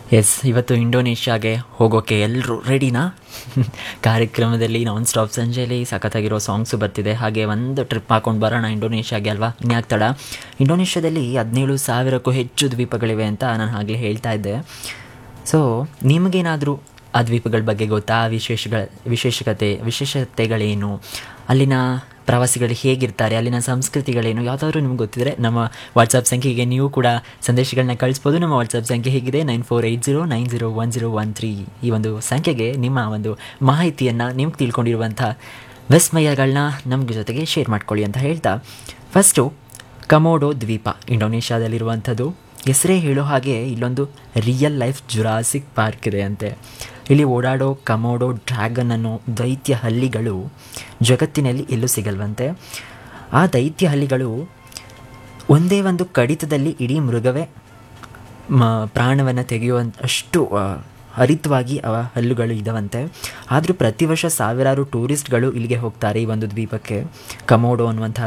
S ಇವತ್ತು ಇಂಡೋನೇಷ್ಯಾಗೆ ಹೋಗೋಕ್ಕೆ ಎಲ್ಲರೂ ರೆಡಿನಾ ಕಾರ್ಯಕ್ರಮದಲ್ಲಿ ನಾನ್ ಸ್ಟಾಪ್ ಸಂಜೆಯಲ್ಲಿ ಸಖತ್ತಾಗಿರೋ ಸಾಂಗ್ಸು ಬರ್ತಿದೆ ಹಾಗೆ ಒಂದು ಟ್ರಿಪ್ ಹಾಕೊಂಡು ಬರೋಣ ಇಂಡೋನೇಷ್ಯಾಗೆ ಅಲ್ವಾ ಇನ್ಯಾಕೆ ತಡ ಇಂಡೋನೇಷ್ಯಾದಲ್ಲಿ ಹದಿನೇಳು ಸಾವಿರಕ್ಕೂ ಹೆಚ್ಚು ದ್ವೀಪಗಳಿವೆ ಅಂತ ನಾನು ಆಗಲೇ ಹೇಳ್ತಾ ಇದ್ದೆ ಸೊ ನಿಮಗೇನಾದರೂ ಆ ದ್ವೀಪಗಳ ಬಗ್ಗೆ ಗೊತ್ತಾ ಆ ವಿಶೇಷಗಳ ವಿಶೇಷತೆ ವಿಶೇಷತೆಗಳೇನು ಅಲ್ಲಿನ ಪ್ರವಾಸಿಗಳು ಹೇಗಿರ್ತಾರೆ ಅಲ್ಲಿನ ಸಂಸ್ಕೃತಿಗಳೇನು ಯಾವುದಾದ್ರೂ ನಿಮ್ಗೆ ಗೊತ್ತಿದ್ರೆ ನಮ್ಮ ವಾಟ್ಸಪ್ ಸಂಖ್ಯೆಗೆ ನೀವು ಕೂಡ ಸಂದೇಶಗಳನ್ನ ಕಳಿಸ್ಬೋದು ನಮ್ಮ ವಾಟ್ಸಪ್ ಸಂಖ್ಯೆ ಹೇಗಿದೆ nine four eight zero nine zero one zero one three ಈ ಒಂದು ಸಂಖ್ಯೆಗೆ ನಿಮ್ಮ ಒಂದು ಮಾಹಿತಿಯನ್ನು ನಿಮ್ಗೆ ತಿಳ್ಕೊಂಡಿರುವಂಥ ವಿಸ್ಮಯಗಳನ್ನ ನಮ್ಗೆ ಜೊತೆಗೆ ಶೇರ್ ಮಾಡ್ಕೊಳ್ಳಿ ಅಂತ ಹೇಳ್ತಾ ಫಸ್ಟು ಕಮೋಡೋ ದ್ವೀಪ ಇಂಡೋನೇಷ್ಯಾದಲ್ಲಿರುವಂಥದ್ದು ಹೆಸರೇ ಹೇಳೋ ಹಾಗೆ ಇಲ್ಲೊಂದು ರಿಯಲ್ ಲೈಫ್ ಜುರಾಸಿಕ್ ಪಾರ್ಕ್ ಇದೆ ಅಂತೆ ಇಲ್ಲಿ ಓಡಾಡೋ ಕಮೋಡೋ ಡ್ರ್ಯಾಗನ್ ಅನ್ನೋ ದೈತ್ಯ ಹಲ್ಲಿಗಳು ಜಗತ್ತಿನಲ್ಲಿ ಎಲ್ಲೂ ಸಿಗಲ್ವಂತೆ ಆ ದೈತ್ಯ ಹಲ್ಲಿಗಳು ಒಂದೇ ಒಂದು ಕಡಿತದಲ್ಲಿ ಇಡೀ ಮೃಗವೇ ಮ ಪ್ರಾಣವನ್ನು ತೆಗೆಯುವಂಥ ಅಷ್ಟು ಆ, ಹರಿತವಾಗಿ ಅವ ಹಲ್ಲುಗಳು ಇದಾವಂತೆ ಆದರೂ ಪ್ರತಿ ವರ್ಷ ಸಾವಿರಾರು ಟೂರಿಸ್ಟ್ಗಳು ಇಲ್ಲಿಗೆ ಹೋಗ್ತಾರೆ ಈ ಒಂದು ದ್ವೀಪಕ್ಕೆ ಕಮೋಡೋ ಅನ್ನುವಂಥ